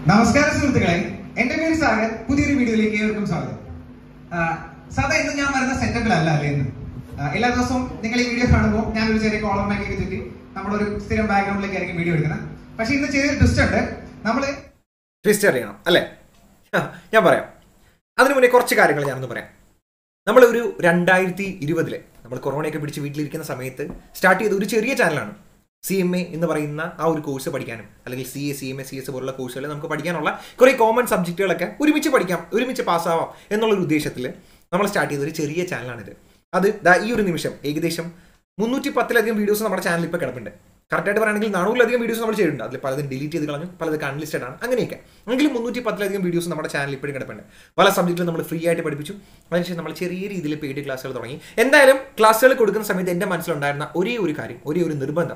നമസ്കാരം സുഹൃത്തുക്കളെ എന്റെ പേര് സാഗർ പുതിയൊരു വീഡിയോയിലേക്ക് ഏവർക്കും സ്വാഗതം ആ, സാധാ ഇന്ന് ഞാൻ വരുന്ന സെറ്റപ്പിലല്ല അല്ലേ ഇന്ന് ആ, എല്ലാ ദിവസവും നിങ്ങൾ ഈ വീഡിയോ കാണുമ്പോൾ ഞാൻ ഒരു ചെറിയ കോളം ബാക്കൊക്കെ ചുറ്റി നമ്മളൊരു സ്ഥിരം ബാക്ക്ഗ്രൗണ്ടിലേക്ക് ആയിരിക്കും വീഡിയോ എടുക്കുന്നത് പക്ഷെ ഇന്ന് ചെറിയൊരു ട്വിസ്റ്റ് ഉണ്ട് നമ്മള് ട്വിസ്റ്റ് അറിയണം അല്ലേ ആ, ഞാൻ പറയാം അതിനു മുന്നേ കുറച്ച് കാര്യങ്ങൾ ഞാനൊന്ന് പറയാം നമ്മൾ ഒരു രണ്ടായിരത്തി ഇരുപതിലെ നമ്മൾ കൊറോണയൊക്കെ പിടിച്ച് വീട്ടിലിരിക്കുന്ന സമയത്ത് സ്റ്റാർട്ട് ചെയ്ത ഒരു ചെറിയ ചാനലാണ് സി എം എ എന്ന് പറയുന്ന ആ ഒരു കോഴ്സ് പഠിക്കാനും അല്ലെങ്കിൽ C A C M A C S പോലുള്ള കോഴ്സുകൾ നമുക്ക് പഠിക്കാനുള്ള കുറേ കോമൺ സബ്ജക്റ്റുകളൊക്കെ ഒരുമിച്ച് പഠിക്കാം ഒരുമിച്ച് പാസ്സാവാം എന്നുള്ളൊരു ഉദ്ദേശത്തിൽ നമ്മൾ സ്റ്റാർട്ട് ചെയ്ത ഒരു ചെറിയ ചാനലാണിത് അത് ദാ ഈ ഒരു നിമിഷം ഏകദേശം മുന്നൂറ്റി പത്തിലധികം വീഡിയോസ് നമ്മുടെ ചാനലിൽ ഇപ്പോൾ കിടപ്പുണ്ട് കറക്റ്റായിട്ട് പറയുകയാണെങ്കിൽ നാനൂറിലധികം വീഡിയോസ് നമ്മൾ ചെയ്തിട്ടുണ്ട് അതിൽ പലതും ഡിലീറ്റ് ചെയ്ത് കളഞ്ഞു പലതൊക്കെ അൺലിസ്റ്റഡ് ആണ് അങ്ങനെയൊക്കെ എങ്കിലും മുന്നൂറ്റി പത്തിലധികം വീഡിയോസ് നമ്മുടെ ചാനലിൽ ഇപ്പോഴും കിടപ്പുണ്ട് പല സബ്ജക്റ്റിലും നമ്മൾ ഫ്രീ ആയിട്ട് പഠിപ്പിച്ചു അതിനുശേഷം നമ്മൾ ചെറിയ രീതിയിൽ പെയ്ഡ് ക്ലാസ്സുകൾ തുടങ്ങി എന്തായാലും ക്ലാസ്സുകൾ കൊടുക്കുന്ന സമയത്ത് എൻ്റെ മനസ്സിലുണ്ടായിരുന്ന ഒരേ ഒരു കാര്യം ഒരേ ഒരു നിർബന്ധം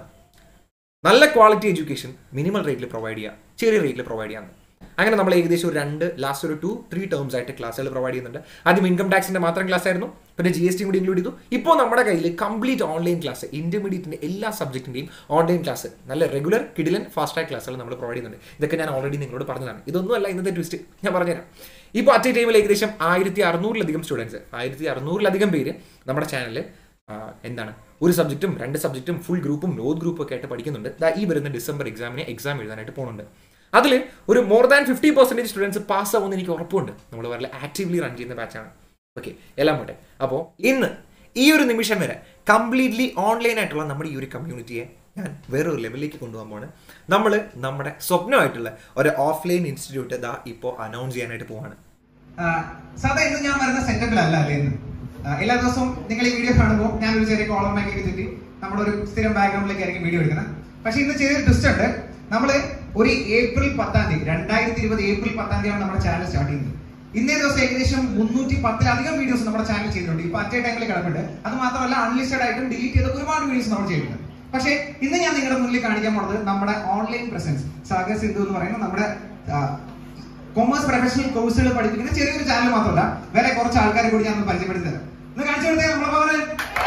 നല്ല ക്വാളിറ്റി എഡ്യൂക്കേഷൻ മിനിമം റേറ്റിൽ പ്രൊവൈഡ് ചെയ്യുക ചെറിയ റേറ്റിൽ പ്രൊവൈഡ് ചെയ്യാം അങ്ങനെ നമ്മൾ ഏകദേശം ഒരു രണ്ട് ലാസ്റ്റ് ഒരു ടു ത്രീ ടേംസ് ആയിട്ട് ക്ലാസ്സുകൾ പ്രൊവൈഡ് ചെയ്യുന്നുണ്ട് ആദ്യം ഇൻകം ടാക്സിന്റെ മാത്രം ക്ലാസ് ആയിരുന്നു പിന്നെ ജി എസ് ടി കൂടി ഇൻക്ലൂഡ് ചെയ്തു ഇപ്പോൾ നമ്മുടെ കയ്യിൽ കംപ്ലീറ്റ് ഓൺലൈൻ ക്ലാസ് ഇന്റർമീഡിയറ്റിന്റെ എല്ലാ സബ്ജക്റ്റിന്റെയും ഓൺലൈൻ ക്ലാസ് നല്ല റെഗുലർ കിഡിലൻ ഫാസ്റ്റ് ആയ ക്ലാസ്സുകൾ നമ്മൾ പ്രൊവൈഡ് ചെയ്യുന്നുണ്ട് ഇതൊക്കെ ഞാൻ ഓൾറെഡി നിങ്ങളോട് പറഞ്ഞതാണ് ഇതൊന്നുമല്ല ഇന്നത്തെ ട്വിസ്റ്റ് ഞാൻ പറഞ്ഞുതരാം ഇപ്പോൾ അറ്റ് ടൈമിൽ ഏകദേശം ആയിരത്തി അറുന്നൂറിലധികം സ്റ്റുഡൻസ് ആയിരത്തി അറുന്നൂറിലധികം പേര് നമ്മുടെ ചാനലിൽ എന്താണ് ഒരു സബ്ജക്റ്റും രണ്ട് സബ്ജക്റ്റും ഫുൾ ഗ്രൂപ്പും നോട്ട് ഗ്രൂപ്പും ഒക്കെ ആയിട്ട് പഠിക്കുന്നുണ്ട് ദാ ഈ വരുന്ന ഡിസംബർ എക്സാമിന് എക്സാം എഴുതാനായിട്ട് പോകുന്നുണ്ട് അതിൽ ഒരു more than fifty percentage students pass ആവുമെന്ന് എനിക്ക് ഉറപ്പുണ്ട് നമ്മൾ വളരെ ആക്റ്റീവ്ലി റൺ ചെയ്യുന്ന ബാച്ചാണ് ഓക്കെ എല്ലാം പോട്ടെ അപ്പോൾ ഇന്ന് ഈ ഒരു നിമിഷം വരെ കംപ്ലീറ്റ്ലി ഓൺലൈൻ ആയിട്ടുള്ള നമ്മുടെ ഈ ഒരു കമ്മ്യൂണിറ്റിയെ ഞാൻ വേറൊരു ലെവലിലേക്ക് കൊണ്ടുപോകാൻ പോവാണ് നമ്മൾ നമ്മുടെ സ്വപ്നമായിട്ടുള്ള ഒരു ഓഫ്ലൈൻ ഇൻസ്റ്റിറ്റ്യൂട്ട് ദാ ഇപ്പോൾ അനൗൺസ് ചെയ്യാനായിട്ട് പോവാണ് ആ, സാധാ ഇന്ന് ഞാൻ വരുന്ന സെറ്റപ്പിലല്ല അല്ലേ ഇന്ന് ആ, എല്ലാ ദിവസവും നിങ്ങൾ ഈ വീഡിയോ കാണുമ്പോൾ ഞാൻ ഒരു ചെറിയ കോളം ബാക്കൊക്കെ ചുറ്റി നമ്മളൊരു സ്ഥിരം ബാക്ക്ഗ്രൗണ്ടിലേക്ക് ആയിരിക്കും വീഡിയോ എടുക്കുന്നത് പക്ഷെ ഇന്ന് ചെറിയൊരു ട്വിസ്റ്റ് ഉണ്ട് നമ്മള് ഒരു ഏപ്രിൽ പത്താം തീയതി രണ്ടായിരത്തി ഇരുപത് ഏപ്രിൽ പത്താം തീയതിയാണ് നമ്മുടെ ചാനൽ സ്റ്റാർട്ട് ചെയ്യുന്നത് ഇന്നേ ദിവസം ഏകദേശം മുന്നൂറ്റി പത്തിലധികം വീഡിയോസ് നമ്മുടെ ചാനൽ ചെയ്തിട്ടുണ്ട് ഇപ്പൊ അറ്റേ ടൈമിൽ കിടപ്പുണ്ട് അത് മാത്രമല്ല അൺലിസ്റ്റഡ് ആയിട്ടും ഡിലീറ്റ് ചെയ്ത ഒരുപാട് വീഡിയോസ് നമ്മൾ ചെയ്തിട്ടുണ്ട് പക്ഷേ ഇന്ന് ഞാൻ നിങ്ങളുടെ മുന്നിൽ കാണിക്കാൻ പോണത് നമ്മുടെ ഓൺലൈൻ പ്രസൻസ് സാഗർ സിന്ധു എന്ന് പറയുന്ന നമ്മുടെ ആ, കൊമേഴ്സ് പ്രൊഫഷണൽ കോഴ്സുകൾ പഠിപ്പിക്കുന്ന ചെറിയൊരു ചാനൽ മാത്രമല്ല വേറെ കുറച്ച് ആൾക്കാരെ കൂടി ഞാൻ ഒന്ന് പരിചയപ്പെടുത്തി തരാം ഒന്ന് കാണിച്ചു കൊടുത്തേ നമ്മളെ പവറ്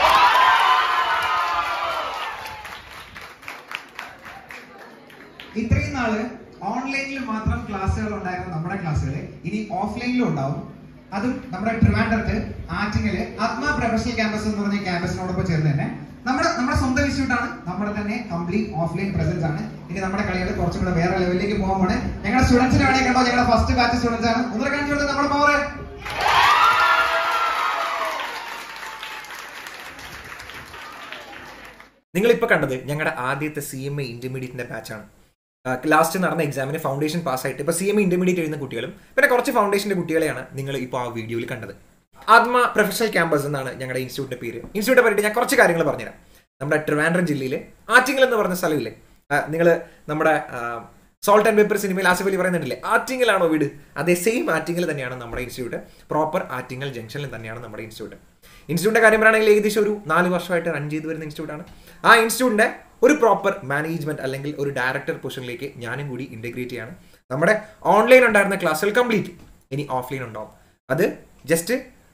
ഇത്രയും നാള് ഓൺലൈനിൽ മാത്രം ക്ലാസ്സുകൾ ഉണ്ടായിരുന്ന നമ്മുടെ ക്ലാസ്സുകൾ ഇനി ഓഫ്ലൈനിലും ഉണ്ടാവും അതും നമ്മുടെ ട്രിവാൻഡ്രത്ത് ആറ്റിങ്ങല് ആത്മാ പ്രൊഫഷണൽ ക്യാമ്പസ് എന്ന് പറഞ്ഞ ക്യാമ്പസിനോടൊപ്പം ചേർന്ന് തന്നെ നമ്മുടെ നമ്മുടെ സ്വന്തം ഇൻസ്റ്റിറ്റ്യൂട്ട് ആണ് നമ്മുടെ തന്നെ കംപ്ലീറ്റ് ഓഫ്ലൈൻ പ്രസൻസ് ആണ് ഇനി നമ്മുടെ കളികൾ കുറച്ചും കൂടെ വേറെ ലെവലിലേക്ക് പോകാൻ പോണേ ഞങ്ങളുടെ സ്റ്റുഡൻസിനെ വേണേ കണ്ടോ ഞങ്ങളുടെ ഫസ്റ്റ് ബാച്ച് സ്റ്റുഡൻസ് ആണ് ഒന്നര കാണിച്ചു കൊടുത്തത് നമ്മുടെ പവർ നിങ്ങളിപ്പോൾ കണ്ടത് ഞങ്ങളുടെ ആദ്യത്തെ സി എം എ ഇന്റർമീഡിയറ്റിന്റെ ബാച്ചാണ് ലാസ്റ്റ് നടന്ന എക്സാമിന് ഫൗണ്ടേഷൻ പാസ്സായിട്ട് ഇപ്പോൾ സി എം എ ഇന്റർമീഡിയറ്റ് എഴുതുന്ന കുട്ടികളും പിന്നെ കുറച്ച് ഫൗണ്ടേഷന്റെ കുട്ടികളെയാണ് നിങ്ങൾ ഇപ്പോൾ ആ വീഡിയോയിൽ കണ്ടത് ആത്മ പ്രൊഫഷണൽ ക്യാമ്പസ് എന്നാണ് ഞങ്ങളുടെ ഇൻസ്റ്റിറ്റ്യൂട്ടിന്റെ പേര് ഇൻസ്റ്റിറ്റ്യൂട്ടെ പറ്റി ഞാൻ കുറച്ച് കാര്യങ്ങൾ പറഞ്ഞുതരാം നമ്മുടെ ട്രിവാൻഡ്രം ജില്ലയിലെ ആറ്റിങ്ങൽ എന്ന് പറഞ്ഞ സ്ഥലമില്ലേ നിങ്ങൾ നമ്മുടെ സോൾട്ട് ആൻഡ് പേപ്പർ സിനിമയിൽ ആസിഫ് അലി പറയുന്നുണ്ടല്ലേ ആറ്റിങ്ങലാണോ വീട് അതേ സെയിം ആറ്റിങ്ങൽ തന്നെയാണ് നമ്മുടെ ഇൻസ്റ്റിറ്റ്യൂട്ട് പ്രോപ്പർ ആറ്റിങ്ങൽ ജംഗ്ഷനിൽ തന്നെയാണ് നമ്മുടെ ഇൻസ്റ്റിറ്റ്യൂട്ട് ഇൻസ്റ്റിറ്റ്യൂട്ടിന്റെ കാര്യം പറയുകയാണെങ്കിൽ ഏകദേശം ഒരു നാല് വർഷമായിട്ട് റൺ ചെയ്തു വരുന്ന ഇൻസ്റ്റിറ്റ്യൂട്ടാണ് ആ ഇൻസ്റ്റിറ്റ്യൂട്ടിന്റെ ഒരു പ്രോപ്പർ മാനേജ്മെന്റ് അല്ലെങ്കിൽ ഒരു ഡയറക്ടർ പൊസിഷനിലേക്ക് ഞാനും കൂടി ഇന്റഗ്രേറ്റ് ചെയ്യാണ് നമ്മുടെ ഓൺലൈൻ ഉണ്ടായിരുന്ന ക്ലാസ്സുകൾ കംപ്ലീറ്റ് ഇനി ഓഫ്ലൈൻ ഉണ്ടാവും അത് ജസ്റ്റ്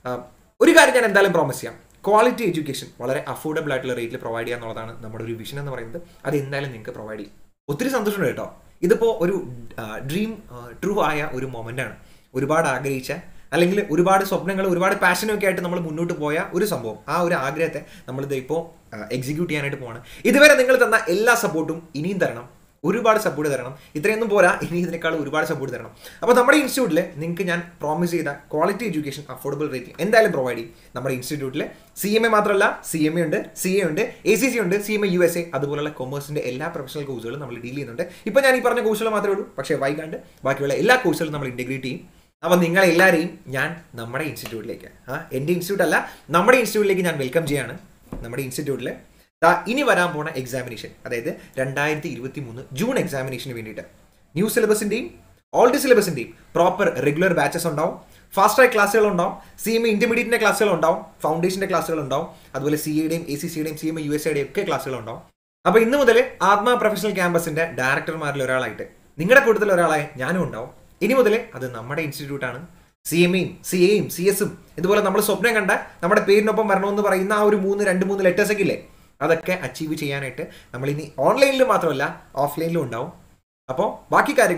ഒരു കാര്യം ഞാൻ എന്തായാലും പ്രോമിസ് ചെയ്യാം ക്വാളിറ്റി എഡ്യൂക്കേഷൻ വളരെ അഫോർഡബിൾ ആയിട്ടുള്ള റേറ്റിൽ പ്രൊവൈഡ് ചെയ്യുക എന്നുള്ളതാണ് നമ്മുടെ ഒരു വിഷൻ എന്ന് പറയുന്നത് അത് എന്തായാലും നിങ്ങൾക്ക് പ്രൊവൈഡ് ചെയ്യും ഒത്തിരി സന്തോഷമുണ്ട് കേട്ടോ ഇതിപ്പോൾ ഒരു ഡ്രീം ട്രൂ ആയ ഒരു മൊമെന്റ് ആണ് ഒരുപാട് ആഗ്രഹിച്ച അല്ലെങ്കിൽ ഒരുപാട് സ്വപ്നങ്ങൾ ഒരുപാട് പാഷനൊക്കെ ആയിട്ട് നമ്മൾ മുന്നോട്ട് പോയ ഒരു സംഭവം ആ ഒരു ആഗ്രഹത്തെ നമ്മളിത് ഇപ്പോൾ എക്സിക്യൂട്ട് ചെയ്യാനായിട്ട് പോവാണ് ഇതുവരെ നിങ്ങൾ തന്ന എല്ലാ സപ്പോർട്ടും ഇനിയും തരണം ഒരുപാട് സപ്പോർട്ട് തരണം ഇത്രയൊന്നും പോരാ ഇനി ഇതിനേക്കാൾ ഒരുപാട് സപ്പോർട്ട് തരണം അപ്പോൾ നമ്മുടെ ഇൻസ്റ്റിറ്റ്യൂട്ടിൽ നിങ്ങൾക്ക് ഞാൻ പ്രോമിസ് ചെയ്ത ക്വാളിറ്റി എഡ്യൂക്കേഷൻ അഫോർഡബിൾ റേറ്റ് എന്തായാലും പ്രൊവൈഡ് ചെയ്യും നമ്മുടെ ഇൻസ്റ്റിറ്റ്യൂട്ടിൽ സി എം എ മാത്രമല്ല സി എം എ ഉണ്ട് സി എ ഉണ്ട് എ സി സി ഉണ്ട് C M A U S A അതുപോലുള്ള കൊമേഴ്സിന്റെ എല്ലാ പ്രൊഫഷണൽ കോഴ്സുകളും നമ്മൾ ഡീൽ ചെയ്യുന്നുണ്ട് ഇപ്പോൾ ഞാൻ ഈ പറഞ്ഞ കോഴ്സുകൾ മാത്രമേ ഉള്ളൂ പക്ഷേ വൈകാണ്ട് ബാക്കിയുള്ള എല്ലാ കോഴ്സുകളും നമ്മൾ ഇന്റഗ്രേറ്റ് ചെയ്യും അപ്പോൾ നിങ്ങളെല്ലാവരെയും ഞാൻ നമ്മുടെ ഇൻസ്റ്റിറ്റ്യൂട്ടിലേക്ക് ആ എൻ്റെ ഇൻസ്റ്റിറ്റ്യൂട്ട് അല്ല നമ്മുടെ ഇൻസ്റ്റിറ്റ്യൂട്ടിലേക്ക് ഞാൻ വെൽക്കം ചെയ്യാണ് നമ്മുടെ ഇൻസ്റ്റിറ്റ്യൂട്ടിൽ ദാ ഇനി വരാൻ പോണ എക്സാമിനേഷൻ അതായത് രണ്ടായിരത്തി ഇരുപത്തി മൂന്ന് ജൂൺ എക്സാമിനേഷന് വേണ്ടിയിട്ട് ന്യൂ സിലബസിൻ്റെയും ഓൾഡ് സിലബസിൻ്റെയും പ്രോപ്പർ റെഗുലർ ബാച്ചസ് ഉണ്ടാവും ഫാസ്റ്റ് ട്രാക്ക് ക്ലാസ്സുകൾ ഉണ്ടാവും സി എം ഇന്റർമീഡിയറ്റിന്റെ ക്ലാസ്സുകൾ ഉണ്ടാവും ഫൗണ്ടേഷന്റെ ക്ലാസ്സുകൾ ഉണ്ടാവും അതുപോലെ സി എയുടെയും എ സി സിയുടെയും സി എം യു എസ് എയുടെയും ഒക്കെ ക്ലാസ്സുകൾ ഉണ്ടാവും അപ്പോൾ ഇന്ന് മുതൽ ആത്മ പ്രൊഫഷണൽ ക്യാമ്പസിന്റെ ഡയറക്ടർമാരിൽ ഒരാളായിട്ട് നിങ്ങളുടെ കൂട്ടത്തിൽ ഒരാളായി ഞാനും ഉണ്ടാവും ഇനി മുതൽ അത് നമ്മുടെ ഇൻസ്റ്റിറ്റ്യൂട്ടാണ് സി എം എയും സി എയും സി എസും ഇതുപോലെ നമ്മൾ സ്വപ്നം കണ്ട നമ്മുടെ പേരിനൊപ്പം വരണമെന്ന് പറയുന്ന ആ ഒരു മൂന്ന് രണ്ട് മൂന്ന് ലെറ്റേഴ്സ് ഒക്കെ ഇല്ലേ അതൊക്കെ അച്ചീവ് ചെയ്യാനായിട്ട് നമ്മൾ ഇനി ഓൺലൈനിൽ മാത്രമല്ല ഓഫ്ലൈനിലും ഉണ്ടാവും അപ്പോൾ ബാക്കി കാര്യങ്ങളൊക്കെ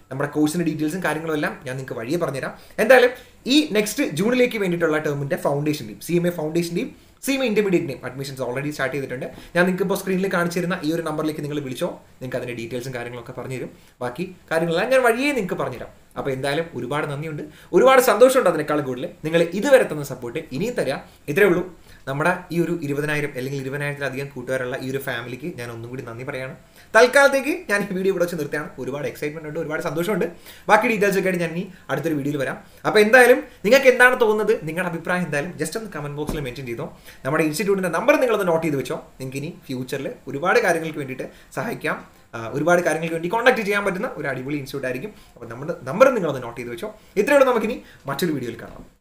നമ്മുടെ കോഴ്സിന്റെ ഡീറ്റെയിൽസും കാര്യങ്ങളും എല്ലാം ഞാൻ നിങ്ങൾക്ക് വഴിയെ പറഞ്ഞുതരാം എന്തായാലും ഈ നെക്സ്റ്റ് ജൂണിലേക്ക് വേണ്ടിയിട്ടുള്ള ടേമിന്റെ ഫൗണ്ടേഷൻ്റെയും സി എം എ ഫൗണ്ടേഷൻ്റെയും സി എം ഇന്റർമീഡിയറ്റിനെയും അഡ്മിഷൻസ് ഓൾറെഡി സ്റ്റാർട്ട് ചെയ്തിട്ടുണ്ട് ഞാൻ നിങ്ങൾക്ക് ഇപ്പോൾ സ്ക്രീനിൽ കാണിച്ചു തരുന്ന ഈ ഒരു നമ്പറിലേക്ക് നിങ്ങൾ വിളിച്ചോ നിങ്ങൾക്ക് അതിന്റെ ഡീറ്റെയിൽസും കാര്യങ്ങളൊക്കെ പറഞ്ഞു തരും ബാക്കി കാര്യങ്ങളെല്ലാം ഞാൻ വഴിയേ നിങ്ങൾക്ക് പറഞ്ഞുതരാം അപ്പോൾ എന്തായാലും ഒരുപാട് നന്ദിയുണ്ട് ഒരുപാട് സന്തോഷമുണ്ട് അതിനേക്കാൾ കൂടുതൽ നിങ്ങൾ ഇതുവരെ തന്ന സപ്പോർട്ട് ഇനിയും തരാം ഇത്രേ ഉള്ളൂ നമ്മുടെ ഈ ഒരു ഇരുപതിനായിരം അല്ലെങ്കിൽ ഇരുപതിനായിരത്തിലധികം കൂട്ടുകാരുള്ള ഈ ഒരു ഫാമിലിക്ക് ഞാൻ ഒന്നും കൂടി നന്ദി പറയാണ് തൽക്കാലത്തേക്ക് ഞാൻ ഈ വീഡിയോ ഇവിടെ വെച്ച് നിർത്തിയാണ് ഒരുപാട് എക്സൈറ്റ്മെന്റ് ഉണ്ട് ഒരുപാട് സന്തോഷമുണ്ട് ബാക്കി ഡീറ്റെയിൽസ് ഒക്കെ ആയിട്ട് ഞാൻ ഇനി അടുത്തൊരു വീഡിയോയിൽ വരാം അപ്പോൾ എന്തായാലും നിങ്ങൾക്ക് എന്താണ് തോന്നുന്നത് നിങ്ങളുടെ അഭിപ്രായം എന്തായാലും ജസ്റ്റ് ഒന്ന് കമന്റ് ബോക്സിൽ മെൻഷൻ ചെയ്തോ നമ്മുടെ ഇൻസ്റ്റിറ്റ്യൂട്ടിന്റെ നമ്പർ നിങ്ങളൊന്ന് നോട്ട് ചെയ്ത് വെച്ചോ നിങ്ങൾക്ക് ഇനി ഫ്യൂച്ചറിൽ ഒരുപാട് കാര്യങ്ങൾക്ക് വേണ്ടിയിട്ട് സഹായിക്കാം ആ, ഒരുപാട് കാര്യങ്ങൾക്ക് വേണ്ടി കോൺടാക്ട് ചെയ്യാൻ പറ്റുന്ന ഒരു അടിപൊളി ഇൻസ്റ്റിറ്റ്യൂട്ട് ആയിരിക്കും അപ്പോൾ നമ്മുടെ നമ്പർ നിങ്ങളൊന്ന് നോട്ട് ചെയ്ത് വെച്ചോ ഇത്രയോടെ നമുക്കിനി മറ്റൊരു വീഡിയോയിൽ കാണാം